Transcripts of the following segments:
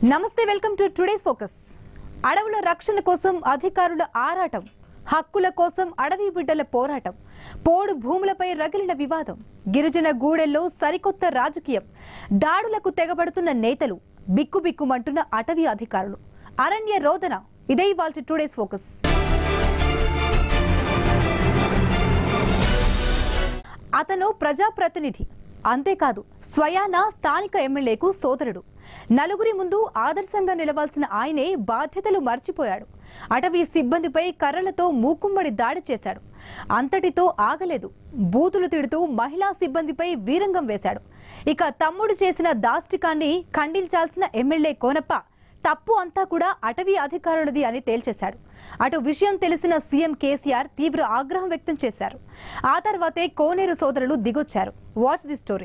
నమస్తే welcome to today's focus అడవుల రక్షణ కోసం అధికారుల ఆరాటం హక్కుల కోసం అడవి బిడ్డల పోరాటం పోడు భూములపై రగిలిన వివాదం గిరిజన గూడెల్లో సరికొత్త రాజకీయం దాడులకు తెగబడుతున్న నేతలు బిక్కుబిక్కుమంటున్న అటవీ అధికారులు అరణ్య రోదన ఇదే ఇవాళ టుడేస్ ఫోకస్ అతను ప్రజాప్రతినిధి అంతేకాదు స్వయాన స్థానిక ఎమ్మెల్యేకు సోదరుడు నలుగురి ముందు ఆదర్శంగా నిలవాల్సిన ఆయనే బాధ్యతలు మర్చిపోయాడు అటవీ సిబ్బందిపై కర్రలతో మూకుమ్మడి దాడి చేశాడు అంతటితో ఆగలేదు బూతులు తిడుతూ మహిళా సిబ్బందిపై వీరంగం వేశాడు ఇక తమ్ముడు చేసిన దాష్టికాన్ని ఖండించాల్సిన ఎమ్మెల్యే కోనప్ప తప్పు అంతా కూడా అటవీ అధికారులది అని తేల్చేశాడు అటు విషయం తెలిసిన సీఎం కేసీఆర్ తీవ్ర ఆగ్రహం వ్యక్తం చేశారు ఆ తర్వాతే కోనేరు సోదరులు దిగొచ్చారు watch the story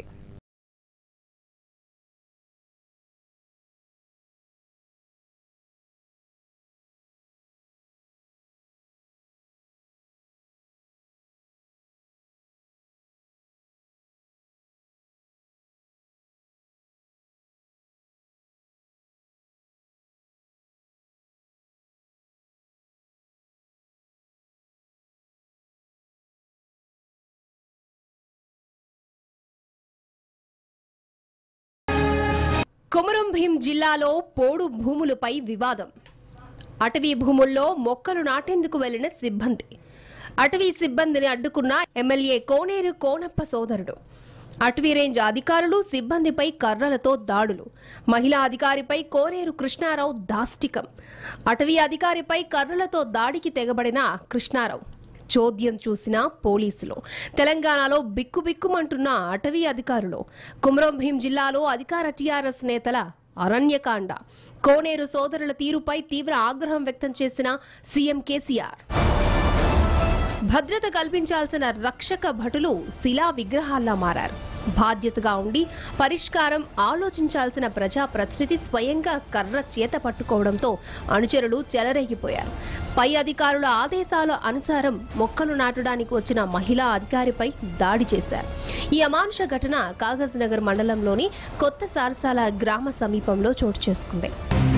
Komaram Bheem జిల్లాలో పోడు భూములపై వివాదం అటవీ భూముల్లో మొక్కలు నాటేందుకు వెళ్లిన సిబ్బంది అటవీ సిబ్బందిని అడ్డుకున్న ఎమ్మెల్యే కోనేరు కోనప్ప సోదరుడు అటవీ రేంజ్ అధికారులు సిబ్బందిపై కర్రలతో దాడులు మహిళా అధికారిపై కోనేరు కృష్ణారావు దాష్టికం అటవీ అధికారిపై కర్రలతో దాడికి తెగబడిన కృష్ణారావు చోద్యం చూసిన పోలీసులు తెలంగాణలో బిక్కుబిక్కుమంటున్న అటవీ అధికారులు కుమరం భీం జిల్లాలో అధికార టీఆర్ఎస్ నేతల అరణ్యకాండ కోనేరు సోదరుల తీరుపై తీవ్ర ఆగ్రహం వ్యక్తం చేసిన సీఎం కేసీఆర్ భద్రత కల్పించాల్సిన రక్షక భటులు శిలా విగ్రహాల్లా మారారు బాధ్యతగా ఉండి పరిష్కారం ఆలోచించాల్సిన ప్రజాప్రతినిధి స్వయంగా కర్ర చేత పట్టుకోవడంతో అనుచరులు చెలరేగిపోయారు పై అధికారుల ఆదేశాల అనుసారం మొక్కలు నాటడానికి వచ్చిన మహిళా అధికారిపై దాడి చేశారు ఈ అమానుష ఘటన కాగజ్ నగర్ మండలంలోని కొత్త సారసాల గ్రామ సమీపంలో చోటు చేసుకుంది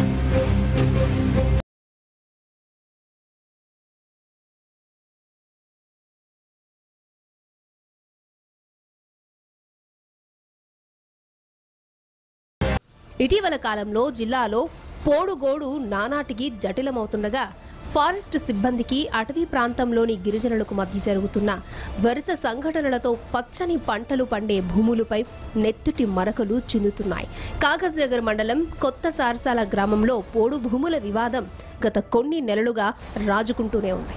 ఇటీవల కాలంలో జిల్లాలో పోడుగోడు నానాటికి జటిలమవుతుండగా ఫారెస్ట్ సిబ్బందికి అటవీ ప్రాంతంలోని గిరిజనులకు మధ్య జరుగుతున్న వరుస సంఘటనలతో పచ్చని పంటలు పండే భూములపై నెత్తుటి మరకలు చిందుతున్నాయి కాగజ్ నగర్ మండలం కొత్త సారసాల గ్రామంలో పోడు భూముల వివాదం గత కొన్ని నెలలుగా రాజుకుంటూనే ఉంది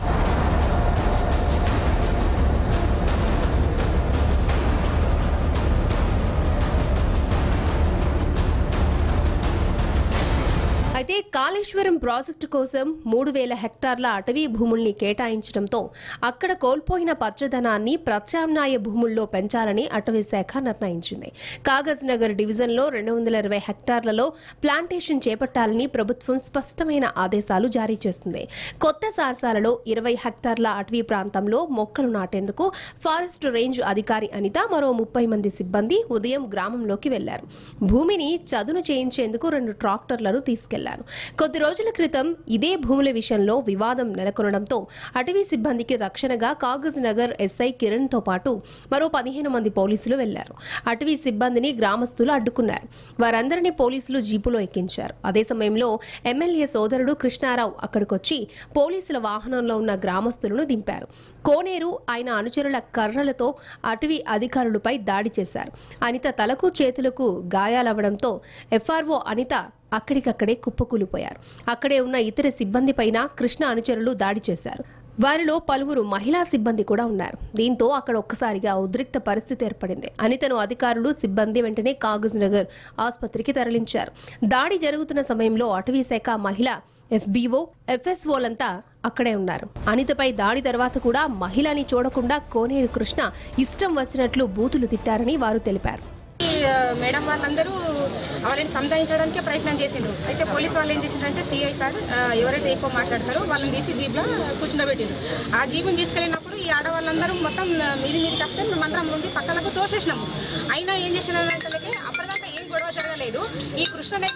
అయితే కాళేశ్వరం ప్రాజెక్టు కోసం మూడు వేల హెక్టార్ల అటవీ భూముల్ని కేటాయించడంతో అక్కడ కోల్పోయిన పచ్చదనాన్ని ప్రత్యామ్నాయ భూముల్లో పెంచాలని అటవీ శాఖ నిర్ణయించింది కాగజ్ నగర్ డివిజన్లో రెండు వందల ఇరవై హెక్టార్లలో ప్లాంటేషన్ చేపట్టాలని ప్రభుత్వం స్పష్టమైన ఆదేశాలు జారీ చేస్తుంది కొత్త సారసాలలో ఇరవై హెక్టార్ల అటవీ ప్రాంతంలో మొక్కలు నాటేందుకు ఫారెస్ట్ రేంజ్ అధికారి అనిత మరో ముప్పై మంది సిబ్బంది ఉదయం గ్రామంలోకి వెళ్లారు భూమిని చదును చేయించేందుకు రెండు ట్రాక్టర్లను తీసుకెళ్లారు కొద్ది రోజుల క్రితం ఇదే భూముల విషయంలో వివాదం నెలకొనడంతో అటవీ సిబ్బందికి రక్షణగా కాగజ్ నగర్ ఎస్ఐ కిరణ్ తో పాటు మరో పదిహేను మంది పోలీసులు వెళ్లారు అటవీ సిబ్బందిని గ్రామస్తులు అడ్డుకున్నారు వారందరినీ పోలీసులు జీపులో ఎక్కించారు అదే సమయంలో ఎమ్మెల్యే సోదరుడు కృష్ణారావు అక్కడికొచ్చి పోలీసుల వాహనంలో ఉన్న గ్రామస్తులను దింపారు కోనేరు ఆయన అనుచరుల కర్రలతో అటవీ అధికారులపై దాడి చేశారు అనిత తలకు చేతులకు గాయాలవ్వడంతో ఎఫ్ఆర్ఓ అనిత అక్కడికక్కడే కుప్పకూలిపోయారు అక్కడే ఉన్న ఇతర సిబ్బంది పైన కృష్ణ అనుచరులు దాడి చేశారు వారిలో పలువురు మహిళా సిబ్బంది కూడా ఉన్నారు దీంతో అక్కడ ఒక్కసారిగా ఉద్రిక్త పరిస్థితి ఏర్పడింది అనితను అధికారులు సిబ్బంది వెంటనే కాగజ్ నగర్ ఆసుపత్రికి తరలించారు దాడి జరుగుతున్న సమయంలో అటవీ శాఖ మహిళ ఎఫ్బీఓ ఎఫ్ఎస్ఓలంతా అక్కడే ఉన్నారు అనితపై దాడి తర్వాత కూడా మహిళని చూడకుండా కోనేరు కృష్ణ ఇష్టం వచ్చినట్లు బూతులు తిట్టారని వారు తెలిపారు ఈ, ఆ, మేడం వాళ్ళందరూ వాళ్ళని సంధానించడానికే ప్రయత్నం చేసిండ్రు అయితే పోలీస్ వాళ్ళు ఏం చేసిండ్రంటే సిఐ సార్ ఆ, ఎవరైతే ఎక్కువ మాట్లాడతారో వాళ్ళని తీసి జీప్లో కూర్చుండబెట్టిండ్రు ఆ జీబుని తీసుకెళ్ళినప్పుడు ఈ ఆడవాళ్ళందరూ మొత్తం ఆ, మీది మీదకి వస్తే మేమందరం నుండి పక్కలకు తోసేసినాము అయినా ఏం చేసిన అప్పటిదాకా ఏం గొడవ జరగలేదు ఈ కృష్ణనైతే ఎప్పుడైతే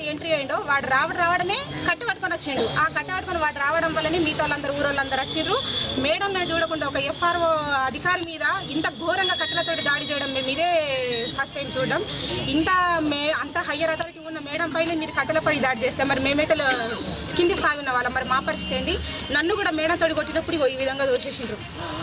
ఎవరైతే ఎంట్రీ అయ్యిండో వాడు రావడం రావడమే కట్టి పట్టుకొని వచ్చిండు ఆ కట్టి పట్టుకొని వాడు రావడం వల్లనే మిగతా వాళ్ళందరూ ఊరోళ్ళందరూ వచ్చిండ్రు మేడం చూడకుండా ఒక ఎఫ్ఆర్ఓ అధికారి మీద ఇంత ఘోరంగా కట్టెలతో దాడి చేయడం మేము ఇదే ఫస్ట్ టైం చూడడం ఇంత మే అంత హయ్యర్ అథారిటీ ఉన్న మేడం పైన మీరు కట్టెలపై దాడి చేస్తే మరి మేమైతే లో- కింది స్థాయి ఉన్న వాళ్ళం మరి మా పరిస్థితి ఏంటి నన్ను కూడా మేడం తోడి కొట్టినప్పుడు ఇగో ఈ విధంగా దోచేసిండ్రు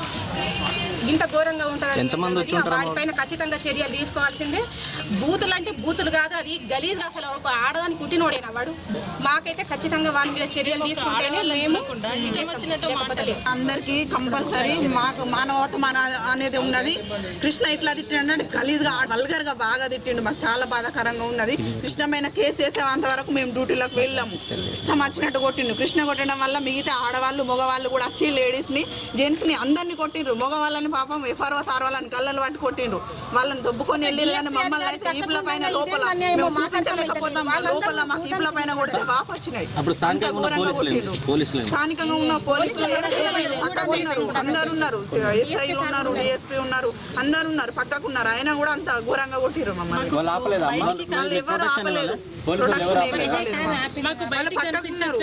ఇంత ఘోరంగా ఉంటుంది ఎంతమంది వచ్చి ఉంటారు అమ్మ? వాటిపైన ఖచ్చితంగా చర్యలు తీసుకోవాల్సిందే బూతులు అంటే బూతులు కాదు అది గలీజ్ అసలు ఒక ఆడదానికి పుట్టినోడేనా వాడు మాకైతే ఖచ్చితంగా వాని మీద చర్యలు తీసుకుంటేనే మేము లేకపోతే లేదు. అందరికీ కంపల్సరీ మాకు మానవత మన అనేది ఉన్నది కృష్ణ ఇట్లా తిట్టిండు గలీజ్గా వల్గర్ గా బాగా తిట్టిండు మాకు చాలా బాధాకరంగా ఉన్నది కృష్ణమైన కేసు వేసేంత వరకు మేము డ్యూటీలోకి వెళ్ళాము ఇష్టం వచ్చినట్టు కొట్టిండు కృష్ణ కొట్టడం వల్ల మిగతా ఆడవాళ్ళు మగవాళ్ళు కూడా వచ్చి లేడీస్ ని జెంట్స్ ని అందరినీ కొట్టిండ్రు మగవాళ్ళని పాపం ఎఫ్ఆర్ఓ సార్ వాళ్ళని కళ్ళలు పట్టి కొట్టిండ్రు వాళ్ళని దొబ్బుకొని వెళ్ళిరు కానీ మమ్మల్ని అయితే ఈపుల పైన లోపల మేము చూపించలేకపోతాం లోపల మాకు ఈపుల పైన కొడితే వాపు వచ్చినాయి అప్పుడు స్థానికంగా ఉన్న అంత ఘోరంగా పోలీసులు ఏంటి? కొట్టిండ్రు. పోలీసులు ఏంటి? స్థానికంగా ఉన్న పోలీసులు పక్కకు ఉన్నారు అందరు ఉన్నారు ఎస్ఐలు ఉన్నారు డిఎస్పీ ఉన్నారు అందరు ఉన్నారు పక్కకు ఉన్నారు అయినా కూడా అంత ఘోరంగా కొట్టిరు మమ్మల్ని వాళ్ళు ఆపలేదా అమ్మ? వాళ్ళు ఎవరు ఆపలేదు పోలీసులు ప్రొడక్షన్ ఎవరు ఏమీ ఆపలేదు ఇవ్వలేదు వాళ్ళు పక్కకు ఉన్నారు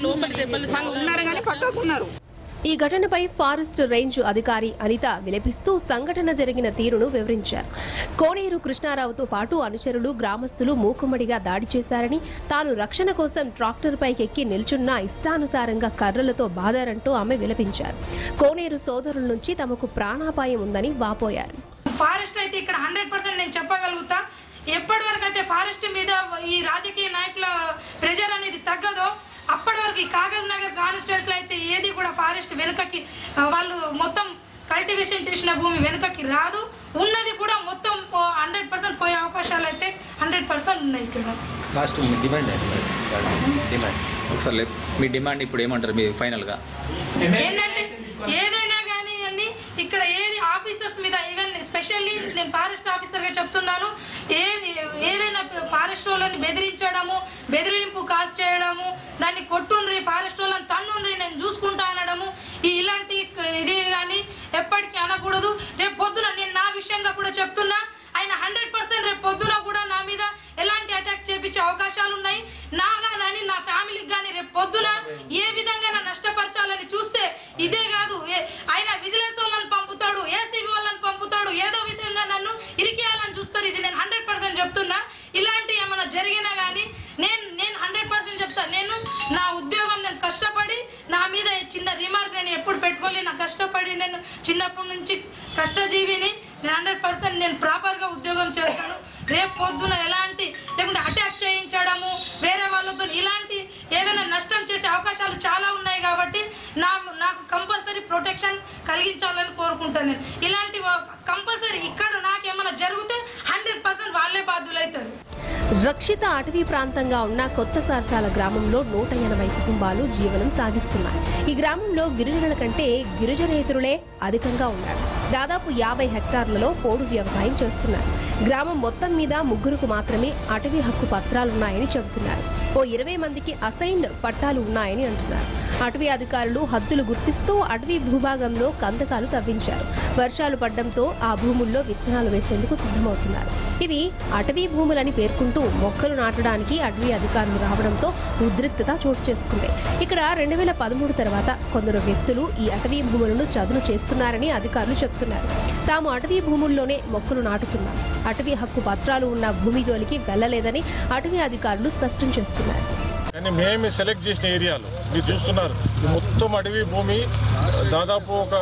వాళ్ళు ఉన్నారు కానీ పక్కకు ఉన్నారు ఈ ఘటనపై ఫారెస్ట్ రేంజ్ అధికారి అనిత విలపిస్తూ సంఘటన జరిగిన తీరును వివరించారు కోనేరు కృష్ణారావుతో పాటు అనుచరులు గ్రామస్తులు మూకుమ్మడిగా దాడి చేశారని తాను రక్షణ కోసం ట్రాక్టర్ పైకి ఎక్కి నిల్చున్న ఇష్టానుసారంగా కర్రలతో బాధారంటూ ఆమె విలపించారు కోనేరు సోదరుల నుంచి తమకు ప్రాణాపాయం ఉందని వాపోయారు ఫారెస్ట్ అయితే ఇక్కడ హండ్రెడ్ పర్సెంట్ నేను చెప్పగలుగుతా ఎప్పటి వరకు అయితే ఫారెస్ట్ మీద ఈ రాజకీయ నాయకుల ప్రెజర్ అనేది తగ్గదో అప్పటి వరకు ఈ కాగజ్ నగర్ కాన్స్టిట్యూన్స్లో అయితే ఏది కూడా ఫారెస్ట్ వెనుకకి ఆ, వాళ్ళు మొత్తం కల్టివేషన్ చేసిన భూమి వెనుకకి రాదు ఉన్నది కూడా మొత్తం హండ్రెడ్ పర్సెంట్ పోయే అవకాశాలు అయితే హండ్రెడ్ పర్సెంట్ ఉన్నాయి ఇక్కడ లాస్ట్ మీ డిమాండ్ ఏంటి మరి? డిమాండ్ ఒకసారి లేప్- మీ డిమాండ్ ఇప్పుడు ఏమంటారు మీ ఫైనల్గా ఏంటంటే ఏదైనా కానీ అన్ని ఇక్కడ ఏది ఆఫీసర్స్ మీద ఈవెన్ స్పెషల్లీ నేను ఫారెస్ట్ ఆఫీసర్గా చెప్తున్నాను ఏది ఏదైనా ఫారెస్ట్ వాళ్ళని బెదిరించడము బెదిరింపు కాల్స్ చేయడము దాన్ని కొట్టుండ్రి ఫారెస్ట్ వాళ్ళని తన్నుండ్రి నేను చూసుకుంటా అనడము ఈ ఇలాంటి ఇది కానీ ఎప్పటికీ అనకూడదు రేపు పొద్దున నేను నా విషయంగా కూడా చెప్తున్నా ఆయన హండ్రెడ్ పర్సెంట్ రేపు పొద్దున కూడా నా మీద ఎలాంటి అటాక్స్ చేపించే అవకాశాలు ఉన్నాయి నా కానీ నా ఫ్యామిలీకి కానీ రేపు పొద్దున ఏ విధంగా నష్టపరచాలని చూస్తే ఇదే కాదు ఏ- ఆయన విజిలెన్స్ వాళ్ళని పంపుతాడు ఏసీబీ వాళ్ళని పంపుతాడు ఏదో విధంగా నన్ను ఇరికేయాలని చూస్తారు ఇది నేను హండ్రెడ్ పర్సెంట్ చెప్తున్నా ఇలాంటి ఏమైనా జరిగినా కానీ నేను నేను హండ్రెడ్ పర్సెంట్ చెప్తాను నేను నా ఉద్యోగం నేను కష్టపడి నా మీద ఈ చిన్న రిమార్క్ నేను ఎప్పుడు పెట్టుకోలేదు నా కష్టపడి నేను చిన్నప్పటి నుంచి కష్టజీవిని నేను హండ్రెడ్ పర్సెంట్ నేను ప్రాపర్గా ఉద్యోగం చేస్తాను రేపు పొద్దున ఎలాంటి లేకుంటే అటాక్ చేయించడము వేరే వాళ్ళతో ఇలాంటి ఏదైనా నష్టం చేసే అవకాశాలు చాలా ఉన్నాయి కాబట్టి నా నాకు కంపల్సరీ ప్రొటెక్షన్ కలిగించాలని కోరుకుంటాను నేను ఇలాంటి కంపల్సరీ ఇక్కడ నాకేమైనా జరిగితే హండ్రెడ్ పర్సెంట్ వాళ్ళే బాధ్యులవుతారు రక్షిత అటవీ ప్రాంతంగా ఉన్న కొత్త సారసాల గ్రామంలో నూట ఎనభై కుటుంబాలు జీవనం సాగిస్తున్నాయి ఈ గ్రామంలో గిరిజనుల కంటే గిరిజనేతరులే అధికంగా ఉన్నారు దాదాపు యాభై హెక్టార్లలో పోడు వ్యవసాయం చేస్తున్నారు గ్రామం మొత్తం మీద ముగ్గురుకు మాత్రమే అటవీ హక్కు పత్రాలున్నాయని చెబుతున్నారు ఓ ఇరవై మందికి అసైన్డ్ పట్టాలు ఉన్నాయని అంటున్నారు అటవీ అధికారులు హద్దులు గుర్తిస్తూ అటవీ భూభాగంలో కందకాలు తవ్వించారు వర్షాలు పడ్డంతో ఆ భూముల్లో విత్తనాలు వేసేందుకు సిద్ధమవుతున్నారు ఇవి అటవీ భూములని పేర్కొంటూ మొక్కలు నాటడానికి అటవీ అధికారులు రావడంతో ఉద్రిక్తత చోటు చేసుకుంది ఇక్కడ రెండు వేల పదమూడు తర్వాత కొందరు వ్యక్తులు ఈ అటవీ భూములను చదును చేస్తున్నారని అధికారులు చెప్తున్నారు తాము అటవీ భూముల్లోనే మొక్కలు నాటుతున్నాం అటవీ హక్కు పత్రాలు ఉన్న భూమి జోలికి వెళ్లలేదని అటవీ అధికారులు స్పష్టం చేస్తున్నారు కానీ మేము సెలెక్ట్ చేసిన ఏరియాలు మీరు చూస్తున్నారు ఈ మొత్తం అడవి భూమి దాదాపు ఒక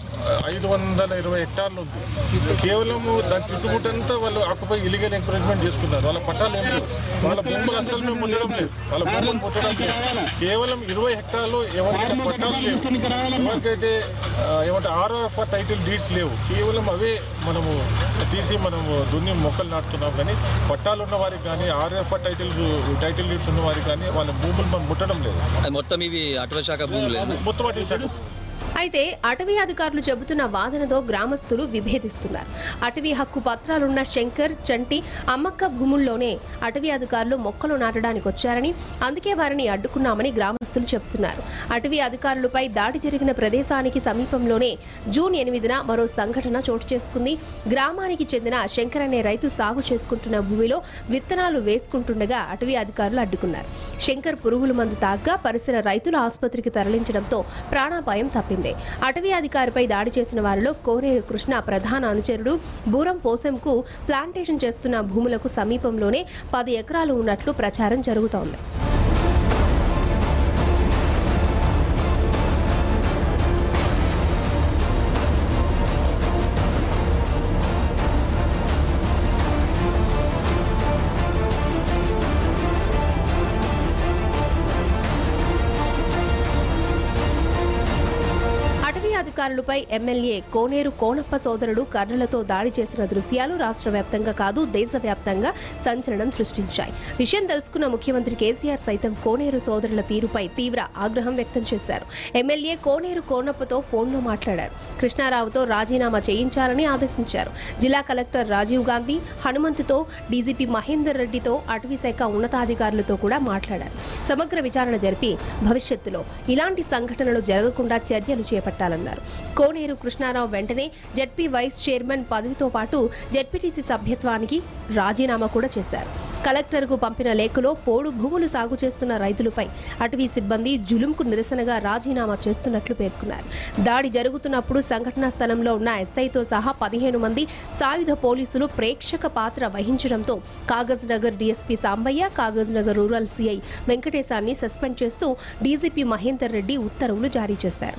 ఐదు వందల ఇరవై హెక్టార్లు ఉంది కేవలం దాని చుట్టుముట్టంతా వాళ్ళు ఆకుపై ఇలిగల్ ఎంకరేజ్మెంట్ చేసుకున్నారు వాళ్ళ పట్టాలు ఏం లేవు వాళ్ళ భూములు అస్సలు మేము ముట్టడం లేదు వాళ్ళ భూములు ముట్టడం లేదు కేవలం ఇరవై హెక్టార్లు ఎవరికైతే పట్టాలు లేవు ఎవరికైతే ఆ, ఏమంటే ఆర్ఓఎఫ్ టైటిల్ డీడ్స్ లేవు కేవలం అవే మనము తీసి మనము దున్ని మొక్కలు నాటుతున్నాం కానీ పట్టాలు ఉన్న వారికి కానీ ఆర్ఎఫ్ టైటిల్ టైటిల్ డీడ్స్ ఉన్న వారికి కానీ వాళ్ళ భూములు మనం ముట్టడం లేదు అది మొత్తం ఇవి అటవీ శాఖ భూములు మొత్తం అటు శాఖ అయితే అటవీ అధికారులు చెబుతున్న వాదనతో గ్రామస్తులు విభేదిస్తున్నారు అటవీ హక్కు పత్రాలున్న శంకర్ చంటి అమ్మక్క భూముల్లోనే అటవీ అధికారులు మొక్కలు నాటడానికి వచ్చారని అందుకే వారిని అడ్డుకున్నామని గ్రామస్తులు చెబుతున్నారు అటవీ అధికారులపై దాడి జరిగిన ప్రదేశానికి సమీపంలోనే జూన్ ఎనిమిదిన మరో సంఘటన చోటు చేసుకుంది గ్రామానికి చెందిన శంకర్ అనే రైతు సాగు చేసుకుంటున్న భూమిలో విత్తనాలు వేసుకుంటుండగా అటవీ అధికారులు అడ్డుకున్నారు శంకర్ పురుగుల మందు తాగ్గా పరిసర రైతులు ఆసుపత్రికి తరలించడంతో ప్రాణాపాయం తప్పింది అటవీ అధికారిపై దాడి చేసిన వారిలో కోనేరు కృష్ణ ప్రధాన అనుచరుడు బూరం పోసెంకు ప్లాంటేషన్ చేస్తున్న భూములకు సమీపంలోనే పది ఎకరాలు ఉన్నట్లు ప్రచారం జరుగుతోంది అటవీ అధికారులపై ఎమ్మెల్యే కోనేరు కోనప్ప సోదరుడు కర్రలతో దాడి చేసిన దృశ్యాలు రాష్ట్ర వ్యాప్తంగా కాదు దేశవ్యాప్తంగా సంచలనం సృష్టించాయి విషయం తెలుసుకున్న ముఖ్యమంత్రి కేసీఆర్ సైతం కోనేరు సోదరుల తీరుపై తీవ్ర ఆగ్రహం వ్యక్తం చేశారు ఎమ్మెల్యే కోనేరు కోనప్పతో ఫోన్లో మాట్లాడారు కృష్ణారావుతో రాజీనామా చేయించాలని ఆదేశించారు జిల్లా కలెక్టర్ రాజీవ్ గాంధీ హనుమంతుతో డీజీపీ మహేందర్ రెడ్డితో అటవీ శాఖ ఉన్నతాధికారులతో కూడా మాట్లాడారు సమగ్ర విచారణ జరిపి భవిష్యత్తులో ఇలాంటి సంఘటనలు జరగకుండా చర్యలు చేపట్టాలన్నారు కోనేరు కృష్ణారావు వెంటనే జెడ్పీ వైస్ చైర్మన్ పదవితో పాటు జెడ్పీటీసీ సభ్యత్వానికి రాజీనామా కూడా చేశారు కలెక్టర్కు పంపిన లేఖలో పోడు భూములు సాగు చేస్తున్న రైతులపై అటవీ సిబ్బంది జులుంకు నిరసనగా రాజీనామా చేస్తున్నట్లు పేర్కొన్నారు దాడి జరుగుతున్నప్పుడు సంఘటనా స్థలంలో ఉన్న ఎస్ఐతో సహా పదిహేను మంది సాయుధ పోలీసులు ప్రేక్షక పాత్ర వహించడంతో Kagaz Nagar DSP Sambaiah Kagaz Nagar rural CI వెంకటేశాన్ని సస్పెండ్ చేస్తూ డీజీపీ మహేందర్ రెడ్డి ఉత్తర్వులు జారీ చేశారు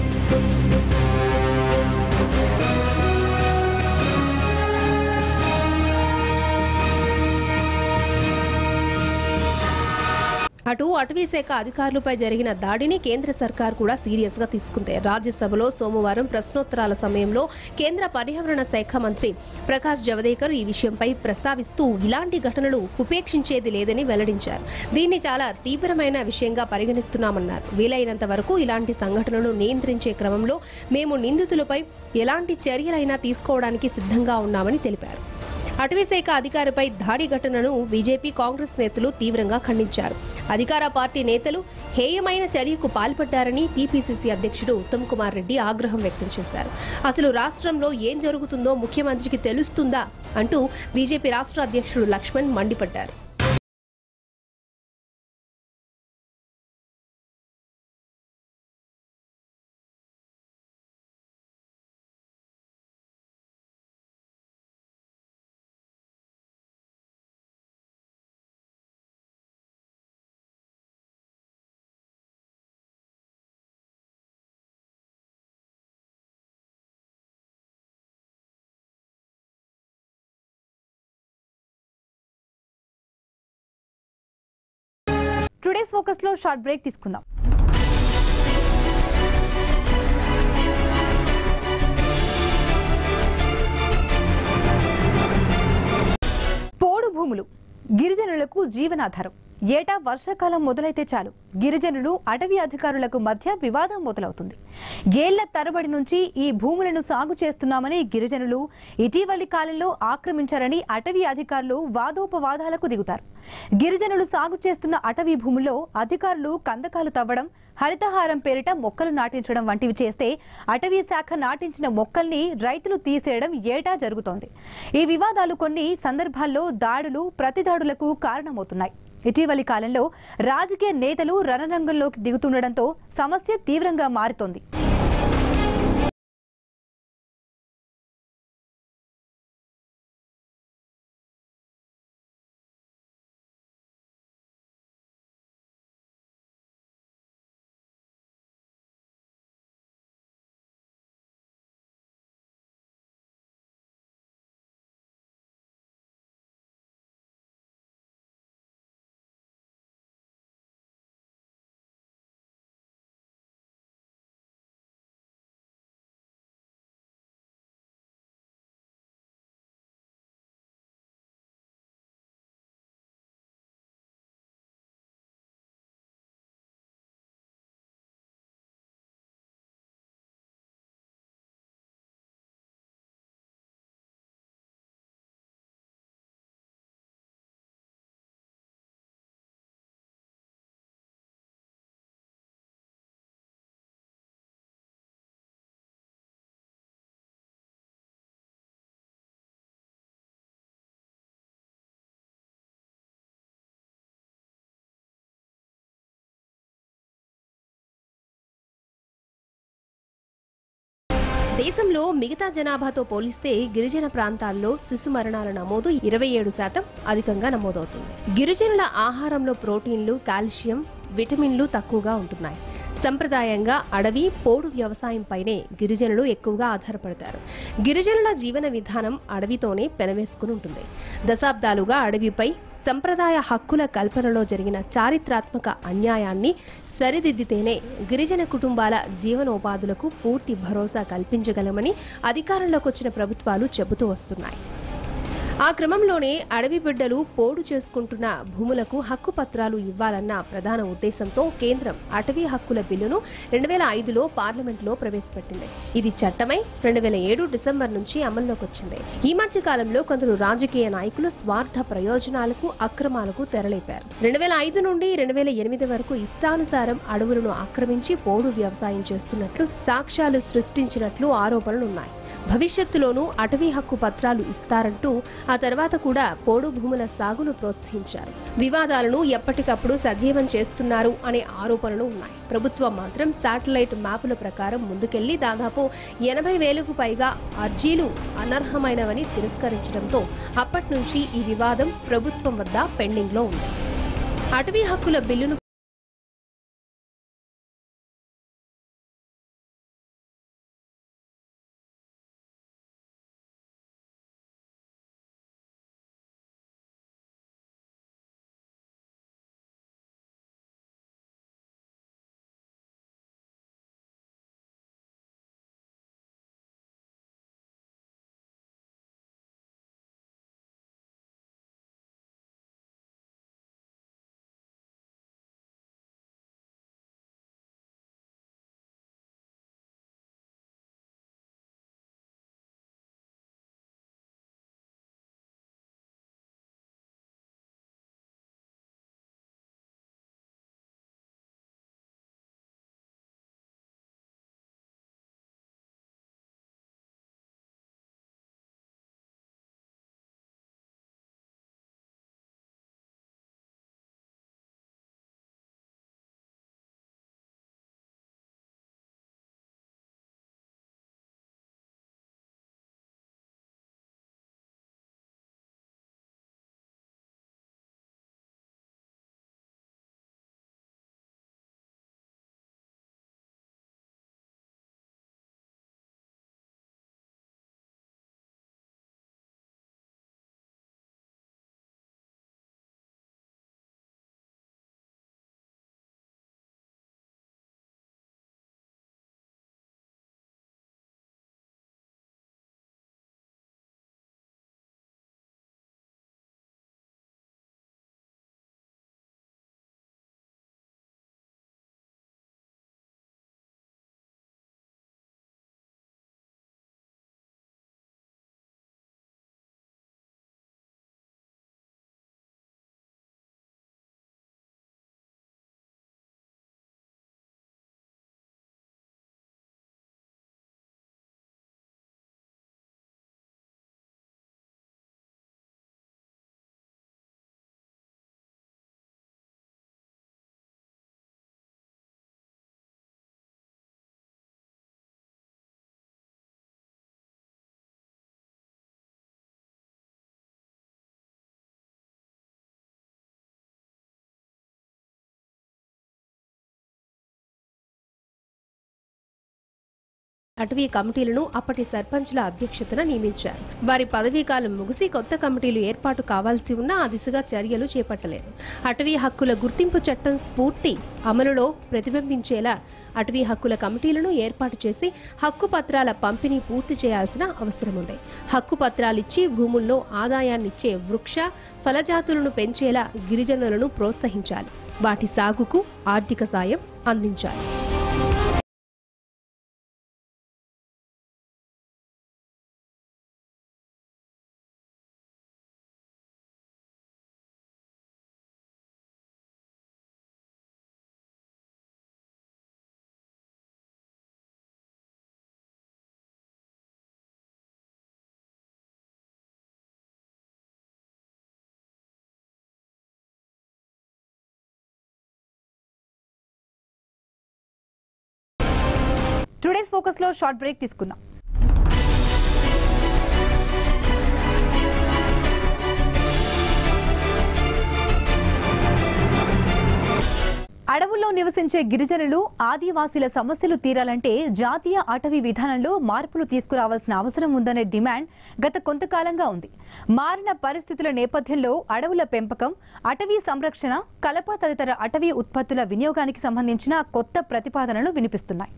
అటు అటవీ శాఖ అధికారులపై జరిగిన దాడిని కేంద్ర సర్కార్ కూడా సీరియస్ గా తీసుకుంది రాజ్యసభలో సోమవారం ప్రశ్నోత్తరాల సమయంలో కేంద్ర పర్యావరణ శాఖ మంత్రి ప్రకాష్ జవదేకర్ ఈ విషయంపై ప్రస్తావిస్తూ ఇలాంటి ఘటనలు ఉపేక్షించేది లేదని వెల్లడించారు దీన్ని చాలా తీవ్రమైన విషయంగా పరిగణిస్తున్నామన్నారు వీలైనంత వరకు ఇలాంటి సంఘటనలు నియంత్రించే క్రమంలో మేము నిందితులపై ఎలాంటి చర్యలైనా తీసుకోవడానికి సిద్ధంగా ఉన్నామని తెలిపారు అటవీశాఖ అధికారిపై దాడి ఘటనను బీజేపీ కాంగ్రెస్ నేతలు తీవ్రంగా ఖండించారు అధికార పార్టీ నేతలు హేయమైన చర్యకు పాల్పడ్డారని టీపీసీసీ అధ్యక్షుడు ఉత్తమ్ కుమార్ రెడ్డి ఆగ్రహం వ్యక్తం చేశారు అసలు రాష్ట్రంలో ఏం జరుగుతుందో ముఖ్యమంత్రికి తెలుస్తుందా అంటూ బీజేపీ రాష్ట్ర అధ్యక్షుడు లక్ష్మణ్ మండిపడ్డారు టుడేస్ ఫోకస్ లో షార్ట్ బ్రేక్ తీసుకుందాం పోడు భూములు గిరిజనులకు జీవనాధారం ఏటా వర్షాకాలం మొదలైతే చాలు గిరిజనులు అటవీ అధికారులకు మధ్య వివాదం మొదలవుతుంది ఏళ్ల తరబడి నుంచి ఈ భూములను సాగు చేస్తున్నామని గిరిజనులు ఇటీవలి కాలంలో ఆక్రమించారని అటవీ అధికారులు వాదోపవాదాలకు దిగుతారు గిరిజనులు సాగు చేస్తున్న అటవీ భూముల్లో అధికారులు కందకాలు తవ్వడం హరితహారం పేరిట మొక్కలు నాటించడం వంటివి చేస్తే అటవీ శాఖ నాటించిన మొక్కల్ని రైతులు తీసేయడం ఏటా జరుగుతోంది ఈ వివాదాలు కొన్ని సందర్భాల్లో దాడులు ప్రతిదాడులకు కారణమవుతున్నాయి ఇటీవలి కాలంలో రాజకీయ నేతలు రణరంగంలోకి దిగుతుండటంతో సమస్య తీవ్రంగా మారుతోంది దేశంలో మిగతా జనాభాతో పోలిస్తే గిరిజన ప్రాంతాల్లో శిశు మరణాల నమోదు ఇరవై ఏడు శాతం అధికంగా నమోదవుతుంది గిరిజనుల ఆహారంలో ప్రోటీన్లు కాల్షియం విటమిన్లు తక్కువగా ఉంటున్నాయి సంప్రదాయంగా అడవి పోడు వ్యవసాయంపైనే గిరిజనులు ఎక్కువగా ఆధారపడతారు గిరిజనుల జీవన విధానం అడవితోనే పెనవేసుకుని ఉంటుంది దశాబ్దాలుగా అడవిపై సంప్రదాయ హక్కుల కల్పనలో జరిగిన చారిత్రాత్మక అన్యాయాన్ని సరిదిద్దితేనే గిరిజన కుటుంబాల జీవనోపాధులకు పూర్తి భరోసా కల్పించగలమని అధికారంలోకి వచ్చిన ప్రభుత్వాలు చెబుతూ వస్తున్నాయి ఆ క్రమంలోనే అడవి బిడ్డలు పోడు చేసుకుంటున్న భూములకు హక్కు పత్రాలు ఇవ్వాలన్న ప్రధాన ఉద్దేశంతో కేంద్రం అటవీ హక్కుల బిల్లును రెండు వేల ఐదులో పార్లమెంట్లో ప్రవేశపెట్టింది ఇది చట్టమై రెండు వేల ఏడు డిసెంబర్ నుంచి అమల్లోకి వచ్చింది ఈ మధ్య కాలంలో కొందరు రాజకీయ నాయకులు స్వార్థ ప్రయోజనాలకు అక్రమాలకు తెరలేపారు రెండు వేల ఐదు నుండి రెండు వేల ఎనిమిది వరకు ఇష్టానుసారం అడవులను ఆక్రమించి పోడు వ్యవసాయం చేస్తున్నట్లు సాక్ష్యాలు సృష్టించినట్లు ఆరోపణలున్నాయి భవిష్యత్తులోనూ అటవీ హక్కు పత్రాలు ఇస్తారంటూ ఆ తర్వాత కూడా పోడు భూముల సాగును ప్రోత్సహించారు వివాదాలను ఎప్పటికప్పుడు సజీవం చేస్తున్నారు అనే ఆరోపణలు ఉన్నాయి ప్రభుత్వం మాత్రం శాటిలైట్ మ్యాపుల ప్రకారం ముందుకెళ్లి దాదాపు ఎనభై వేలకు పైగా అర్జీలు అనర్హమైనవని తిరస్కరించడంతో అప్పటి నుంచి ఈ వివాదం ప్రభుత్వం వద్ద పెండింగ్లో ఉంది అటవీ హక్కుల బిల్లును అటవీ కమిటీలను అప్పటి సర్పంచ్ల అధ్యక్షతన నియమించారు వారి పదవీ కాలం ముగిసి కొత్త కమిటీలు ఏర్పాటు కావాల్సి ఉన్నా ఆ దిశగా చర్యలు చేపట్టలేదు అటవీ హక్కుల గుర్తింపు చట్టం స్ఫూర్తి అమలులో ప్రతిబింబించేలా అటవీ హక్కుల కమిటీలను ఏర్పాటు చేసి హక్కు పత్రాల పంపిణీ పూర్తి చేయాల్సిన అవసరం ఉంది హక్కు పత్రాలిచ్చి భూముల్లో ఆదాయాన్నిచ్చే వృక్ష ఫలజాతులను పెంచేలా గిరిజనులను ప్రోత్సహించాలి వాటి సాగుకు ఆర్థిక సాయం అందించాలి టుడేస్ ఫోకస్ లో షార్ట్ బ్రేక్ తీసుకుందాం అడవుల్లో నివసించే గిరిజనులు ఆదివాసీల సమస్యలు తీరాలంటే జాతీయ అటవీ విధానంలో మార్పులు తీసుకురావాల్సిన అవసరం ఉందనే డిమాండ్ గత కొంతకాలంగా ఉంది మారిన పరిస్థితుల నేపథ్యంలో అడవుల పెంపకం అటవీ సంరక్షణ కలప తదితర అటవీ ఉత్పత్తుల వినియోగానికి సంబంధించిన కొత్త ప్రతిపాదనలు వినిపిస్తున్నాయి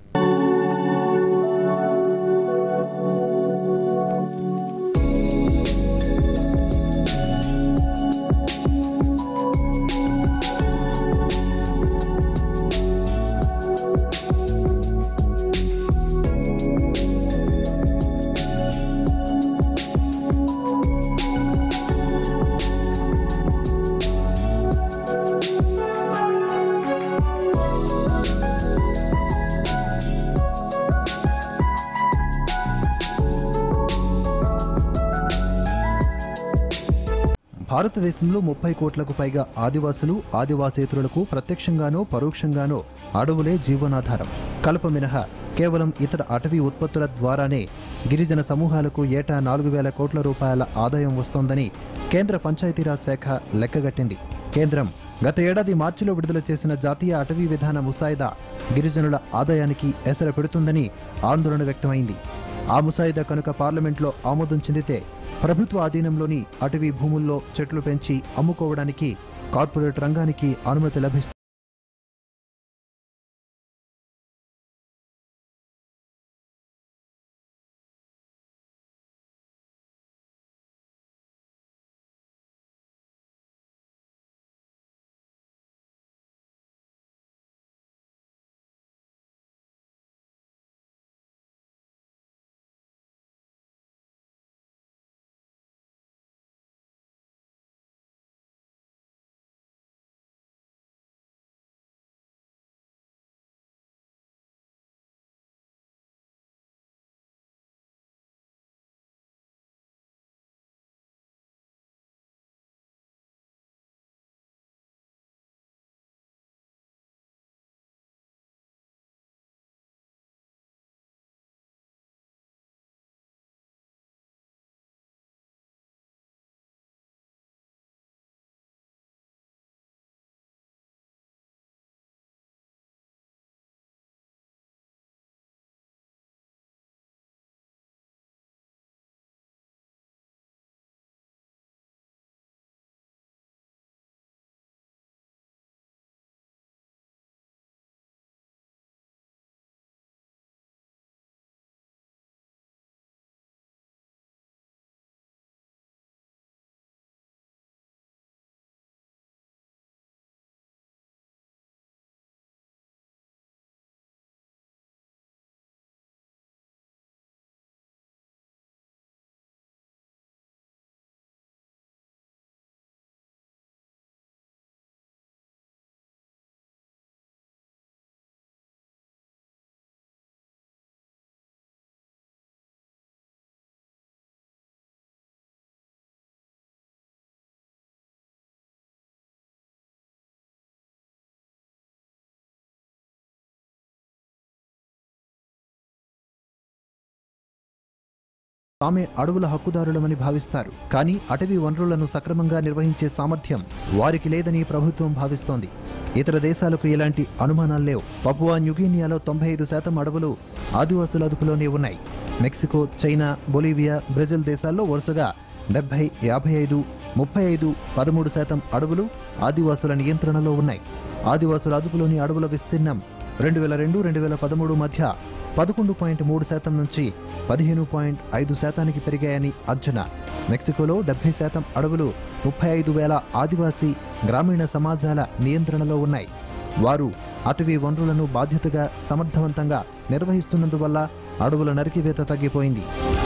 భారతదేశంలో ముప్పై కోట్లకు పైగా ఆదివాసులు ఆదివాసేతరులకు ప్రత్యక్షంగానో పరోక్షంగానో అడవులే జీవనాధారం కలప మినహా కేవలం ఇతర అటవీ ఉత్పత్తుల ద్వారానే గిరిజన సమూహాలకు ఏటా నాలుగు వేల కోట్ల రూపాయల ఆదాయం వస్తోందని కేంద్ర పంచాయతీరాజ్ శాఖ లెక్కగట్టింది కేంద్రం గత ఏడాది మార్చిలో విడుదల చేసిన జాతీయ అటవీ విధాన ముసాయిదా గిరిజనుల ఆదాయానికి ఎసర పెడుతుందని ఆందోళన వ్యక్తమైంది ఆ ముసాయిదా కనుక పార్లమెంట్లో ఆమోదం చెందితే ప్రభుత్వ ఆధీనంలోని అటవీ భూముల్లో చెట్లు పెంచి అమ్ముకోవడానికి కార్పొరేట్ రంగానికి అనుమతి లభిస్తుంది తామే అడవుల హక్కుదారులమని భావిస్తారు కానీ అటవీ వనరులను సక్రమంగా నిర్వహించే సామర్థ్యం వారికి లేదని ప్రభుత్వం భావిస్తోంది ఇతర దేశాలకు ఎలాంటి అనుమానాలు లేవు పపువా న్యూగినియాలో తొంభై ఐదు శాతం అడవులు ఆదివాసుల అదుపులోనే ఉన్నాయి మెక్సికో చైనా బొలీవియా బ్రెజిల్ దేశాల్లో వరుసగా డెబ్బై యాభై ఐదు ముప్పై ఐదు పదమూడు శాతం అడవులు ఆదివాసుల నియంత్రణలో ఉన్నాయి ఆదివాసుల అదుపులోని అడవుల విస్తీర్ణం రెండు వేల రెండు రెండు వేల పదమూడు మధ్య పదకొండు పాయింట్ మూడు శాతం నుంచి పదిహేను పాయింట్ ఐదు శాతానికి పెరిగాయని అంచనా మెక్సికోలో డెబ్బై శాతం అడవులు ముప్పై ఐదు వేల ఆదివాసీ గ్రామీణ సమాజాల నియంత్రణలో ఉన్నాయి వారు అటవీ వనరులను బాధ్యతగా సమర్థవంతంగా నిర్వహిస్తున్నందువల్ల అడవుల నరికివేత తగ్గిపోయింది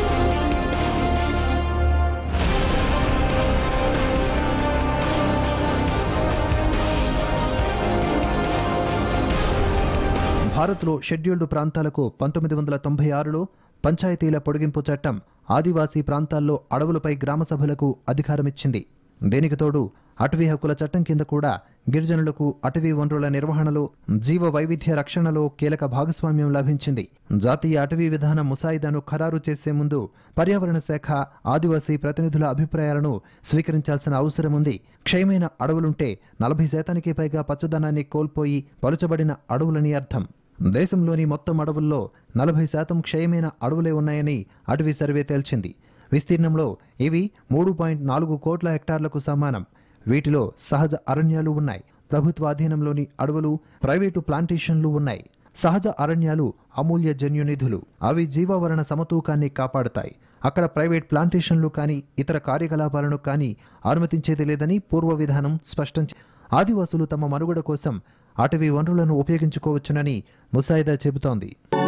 భారత్లో షెడ్యూల్డ్ ప్రాంతాలకు పంతొమ్మిది వందల తొంభై ఆరులో పంచాయతీల పొడిగింపు చట్టం ఆదివాసీ ప్రాంతాల్లో అడవులపై గ్రామ సభలకు అధికారమిచ్చింది దీనికి తోడు అటవీ హక్కుల చట్టం కింద కూడా గిరిజనులకు అటవీ వనరుల నిర్వహణలో జీవ వైవిధ్య రక్షణలో కీలక భాగస్వామ్యం లభించింది జాతీయ అటవీ విధాన ముసాయిదాను ఖరారు చేసే ముందు పర్యావరణ శాఖ ఆదివాసీ ప్రతినిధుల అభిప్రాయాలను స్వీకరించాల్సిన అవసరం ఉంది క్షయమైన అడవులుంటే నలభై శాతానికి పైగా పచ్చదనాన్ని కోల్పోయి పలుచబడిన అడవులని అర్థం దేశంలోని మొత్తం అడవుల్లో నలభై శాతం క్షయమైన అడవులే ఉన్నాయని అటవీ సర్వే తేల్చింది విస్తీర్ణంలో ఇవి మూడు పాయింట్ నాలుగు కోట్ల హెక్టార్లకు సమానం వీటిలో సహజ అరణ్యాలు ఉన్నాయి ప్రభుత్వ అధీనంలోని అడవులు ప్రైవేటు ప్లాంటేషన్లు ఉన్నాయి సహజ అరణ్యాలు అమూల్య జన్యునిధులు అవి జీవావరణ సమతూకాన్ని కాపాడుతాయి అక్కడ ప్రైవేట్ ప్లాంటేషన్లు కానీ ఇతర కార్యకలాపాలను కానీ అనుమతించేది లేదని పూర్వ విధానం స్పష్టం చే- ఆదివాసులు తమ మనుగడ కోసం అటవీ వనరులను ఉపయోగించుకోవచ్చునని ముసాయిదా చెబుతోంది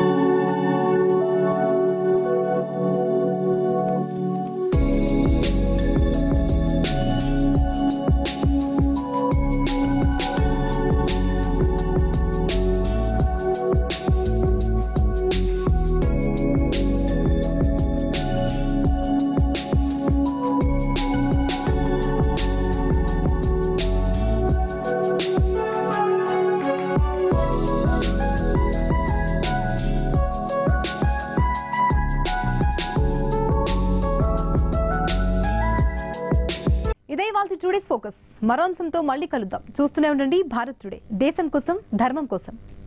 ఇదే వాళ్ళ టుడేస్ ఫోకస్ మరో అంశంతో మళ్ళీ కలుద్దాం చూస్తూనే ఉండండి భారత్ టుడే దేశం కోసం ధర్మం కోసం